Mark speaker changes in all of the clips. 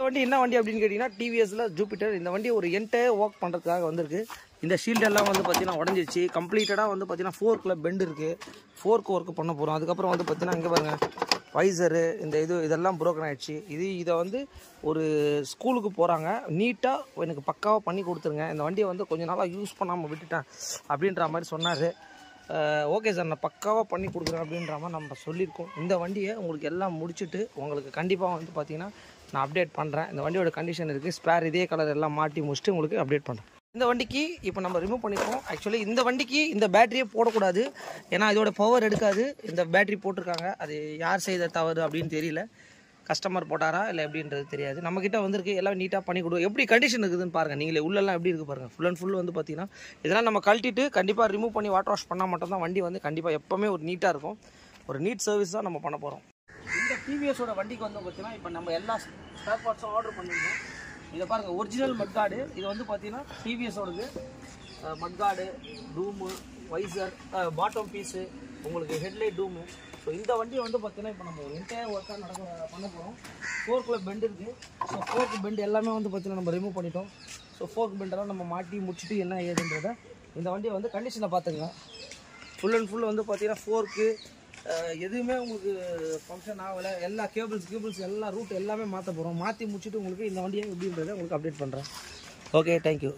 Speaker 1: வண்டி என்ன வண்டி அப்படின்னு கேட்டிங்கன்னா டிவிஎஸ்ல ஜூபிட்டர் இந்த வண்டி ஒரு என்டையர் ஒர்க் பண்ணுறதுக்காக வந்திருக்கு இந்த ஷீல்டு எல்லாம் வந்து பார்த்தீங்கன்னா உடஞ்சிருச்சு கம்ப்ளீட்டடாக வந்து பார்த்தீங்கன்னா ஃபோர்க்கில் பெண்ட் இருக்குது ஃபோர்க் ஒர்க் பண்ண போகிறோம் அதுக்கப்புறம் வந்து பார்த்தீங்கன்னா இங்கே பாருங்கள் வைசரு இந்த இது இதெல்லாம் broken ஆயிடுச்சு இது இதை வந்து ஒரு ஸ்கூலுக்கு போகிறாங்க நீட்டாக எனக்கு பக்காவாக பண்ணி கொடுத்துருங்க இந்த வண்டியை வந்து கொஞ்ச நாளாக யூஸ் பண்ணாமல் விட்டுட்டேன் அப்படின்ற மாதிரி சொன்னார் ஓகே சார் நான் பக்காவாக பண்ணி கொடுக்குறேன் அப்படின்ற மாதிரி நம்ம சொல்லியிருக்கோம் இந்த வண்டியை உங்களுக்கு எல்லாம் முடிச்சுட்டு உங்களுக்கு கண்டிப்பாக வந்து பார்த்தீங்கன்னா நான் அப்டேட் பண்ணுறேன் இந்த வண்டியோட கண்டிஷன் இருக்குது ஸ்பேர் இதே கலர் எல்லாம் மாட்டி முடிச்சுட்டு உங்களுக்கு அப்டேட் பண்ணுறேன் இந்த வண்டிக்கு இப்போ நம்ம ரிமூவ் பண்ணிருக்கோம் ஆக்சுவலி இந்த வண்டிக்கு இந்த பேட்டரியே போடக்கூடாது ஏன்னா இதோட பவர் எடுக்காது இந்த பேட்டரி போட்டிருக்காங்க அது யார் செய்த தவறு அப்படின்னு தெரியல கஸ்டமர் போட்டாரா இல்லை எப்படின்றது தெரியாது நம்மக்கிட்ட வந்திருக்கு எல்லாம் நீட்டாக பண்ணி கொடு எப்படி கண்டிஷன் இருக்குதுன்னு பாருங்கள் நீங்களே உள்ளெல்லாம் எப்படி இருக்குது பாருங்கள் ஃபுல் அண்ட் ஃபுல் வந்து பார்த்தீங்கன்னா இதெல்லாம் நம்ம கழட்டிட்டு கண்டிப்பாக ரிமூவ் பண்ணி வாட்டர் வாஷ் பண்ணால் மட்டும்தான் வண்டி வந்து கண்டிப்பாக எப்போவுமே ஒரு நீட்டாக இருக்கும் ஒரு நீட் சர்வீஸ் தான் நம்ம பண்ண போகிறோம் இந்த டிவிஎஸோட வண்டிக்கு வந்து பார்த்தீங்கன்னா இப்போ நம்ம எல்லா ஸ்பேர் பார்ட்ஸும் ஆர்டர் பண்ணியிருக்கோம் இதை பாருங்கள் ஒரிஜினல் மட்கார்டு இது வந்து பார்த்தீங்கன்னா டிவிஎஸோடது mudguard dome visor bottom piece உங்களுக்கு ஹெட்லைட் டூமு ஸோ இந்த வண்டியை வந்து பார்த்தீங்கன்னா இப்போ நம்ம என்டையர் ஒர்க்காக நடக்க பண்ண போகிறோம் ஃபோர்க்கில் பெண்ட் இருக்குது ஸோ ஃபோர்க் பெண்ட் எல்லாமே வந்து பார்த்தீங்கன்னா நம்ம ரிமூவ் பண்ணிட்டோம் ஸோ ஃபோர்க் பெண்டெல்லாம் நம்ம மாட்டி முடிச்சுட்டு என்ன ஏதுன்றதை இந்த வண்டியை வந்து கண்டிஷனை பார்த்துங்க ஃபுல் அண்ட் ஃபுல் வந்து பார்த்தீங்கன்னா ஃபோர்க்கு எதுவுமே உங்களுக்கு ஃபங்க்ஷன் ஆகலை எல்லா கேபிள்ஸ் கேபிள்ஸ் எல்லா ரூட் எல்லாமே மாற்ற போகிறோம் மாற்றி முடிச்சுட்டு உங்களுக்கு இந்த வண்டியை எப்படின்றத உங்களுக்கு அப்டேட் பண்ணுறேன் ஓகே தேங்க்யூ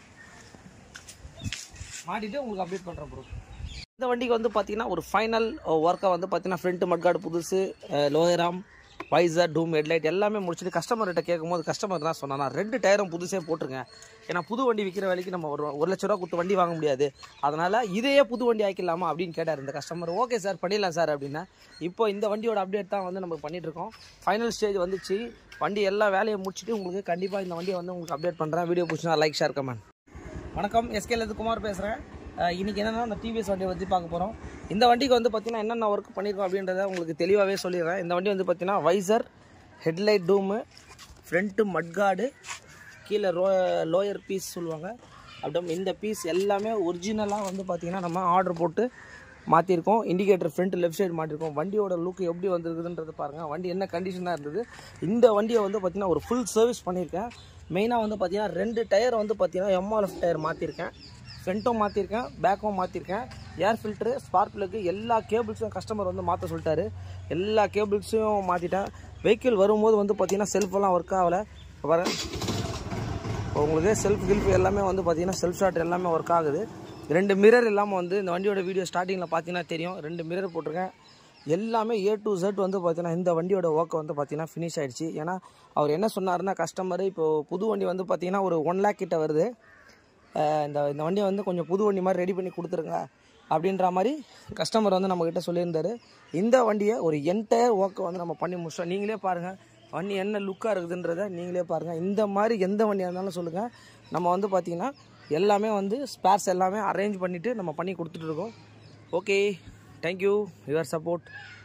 Speaker 1: மாட்டிட்டு உங்களுக்கு அப்டேட் பண்ணுறேன் ப்ரோ இந்த வண்டிக்கு வந்து பார்த்தீங்கன்னா ஒரு ஃபைனல் ஒர்க்கை வந்து பார்த்தீங்கன்னா ஃப்ரண்ட் மட்கார்டு புதுசு லோயராம் வைசர் டூம் ஹெட்லைட் எல்லாமே முடிச்சுட்டு கஸ்டமர்கிட்ட கேட்கும்போது கஸ்டமர் தான் சொன்னா ரெண்டு டயரும் புதுசே போட்டுருங்க ஏன்னா புது வண்டி விற்கிற விலைக்கு நம்ம ஒரு ஒரு லட்ச ரூபா கொடுத்து வண்டி வாங்க முடியாது அதனால் இதையே புது வண்டி ஆக்கிடலாமா அப்படின்னு கேட்டார் இந்த கஸ்டமர் ஓகே சார் பண்ணிடலாம் சார் அப்படின்னா இப்போ இந்த வண்டியோட அப்டேட் தான் வந்து நம்ம பண்ணிட்டு இருக்கோம் ஃபைனல் ஸ்டேஜ் வந்துச்சு வண்டி எல்லா வேலையை முடிச்சுட்டு உங்களுக்கு கண்டிப்பாக இந்த வண்டியை வந்து உங்களுக்கு அப்டேட் பண்ணுறேன் வீடியோ பிடிச்சினா லைக் ஷேர் கமெண்ட் வணக்கம் எஸ்கேலேருந்து குமார் பேசுகிறேன் இன்றைக்கி என்னென்னா அந்த டிவிஎஸ் வண்டியை பற்றி பார்க்க போகிறோம் இந்த வண்டிக்கு வந்து பார்த்திங்கன்னா என்னென்ன ஒர்க் பண்ணியிருக்கோம் அப்படின்றத உங்களுக்கு தெளிவாகவே சொல்லிடுறேன் இந்த வண்டி வந்து பார்த்திங்கன்னா visor headlight dome front mudguard கீழே ரோ லோயர் பீஸ் சொல்லுவாங்க அப்படியே இந்த பீஸ் எல்லாமே ஒரிஜினலாக வந்து பார்த்திங்கன்னா நம்ம ஆர்டர் போட்டு மாற்றிருக்கோம் இண்டிகேட்டர் ஃப்ரண்ட் லெஃப்ட் சைடு மாட்டிருக்கோம் வண்டியோட லுக் எப்படி வந்திருக்குதுன்றது பாருங்கள் வண்டி என்ன கண்டிஷனாக இருந்தது இந்த வண்டியை வந்து பார்த்திங்கன்னா ஒரு ஃபுல் சர்வீஸ் பண்ணியிருக்கேன் மெயினாக வந்து பார்த்திங்கன்னா ரெண்டு டயர் வந்து பார்த்திங்கன்னா எம்ஆர்எஃப் டயர் மாற்றிருக்கேன் ஃப்ரண்ட்டும் மாற்றிருக்கேன் பேக்கும் மாற்றிருக்கேன் ஏர் ஃபில்ட்ரு ஸ்பார்க் ப்ளக்கு எல்லா கேபிள்ஸும் கஸ்டமர் வந்து மாற்ற சொல்லிட்டாரு எல்லா கேபிள்ஸையும் மாற்றிட்டேன் வெஹிக்கிள் வரும்போது வந்து பார்த்திங்கன்னா செல்ஃபெல்லாம் ஒர்க் ஆகலை பாருங்க இப்போ உங்களுக்கு செல்ஃப் கில்ஃப் எல்லாமே வந்து பார்த்தீங்கன்னா செல்ஃப் ஸ்டார்ட் எல்லாமே ஒர்க் ஆகுது ரெண்டு மிரர் இல்லாமல் வந்து இந்த வண்டியோட வீடியோ ஸ்டார்டிங்கில் பார்த்தீங்கன்னா தெரியும் ரெண்டு மிரர் போட்டிருக்கேன் எல்லாமே ஏ டு Z வந்து பார்த்தீங்கன்னா இந்த வண்டியோட ஒர்க் வந்து பார்த்தீங்கன்னா ஃபினிஷ் ஆயிடுச்சு ஏன்னா அவர் என்ன சொன்னாருன்னா கஸ்டமர் இப்போ புது வண்டி வந்து பார்த்தீங்கன்னா ஒரு ஒன் லேக் கிட்ட வருது அஹ் இந்த இந்த வண்டியை வந்து கொஞ்சம் புது வண்டி மாதிரி ரெடி பண்ணி கொடுத்துருங்க அப்படின்ற மாதிரி கஸ்டமர் வந்து நம்மக்கிட்ட சொல்லியிருந்தாரு இந்த வண்டியை ஒரு என்டையர் ஒர்க்கை வந்து நம்ம பண்ணி முடிச்சோம் நீங்களே பாருங்கள் வண்டி என்ன லுக்காக இருக்குதுன்றதை நீங்களே பாருங்கள் இந்த மாதிரி எந்த வண்டியாக இருந்தாலும் சொல்லுங்கள் நம்ம வந்து பார்த்திங்கன்னா எல்லாமே வந்து ஸ்பேர்ஸ் எல்லாமே அரேஞ்ச் பண்ணிவிட்டு நம்ம பண்ணி கொடுத்துட்ருக்கோம் ஓகே தேங்க்யூ யுவர் சப்போர்ட்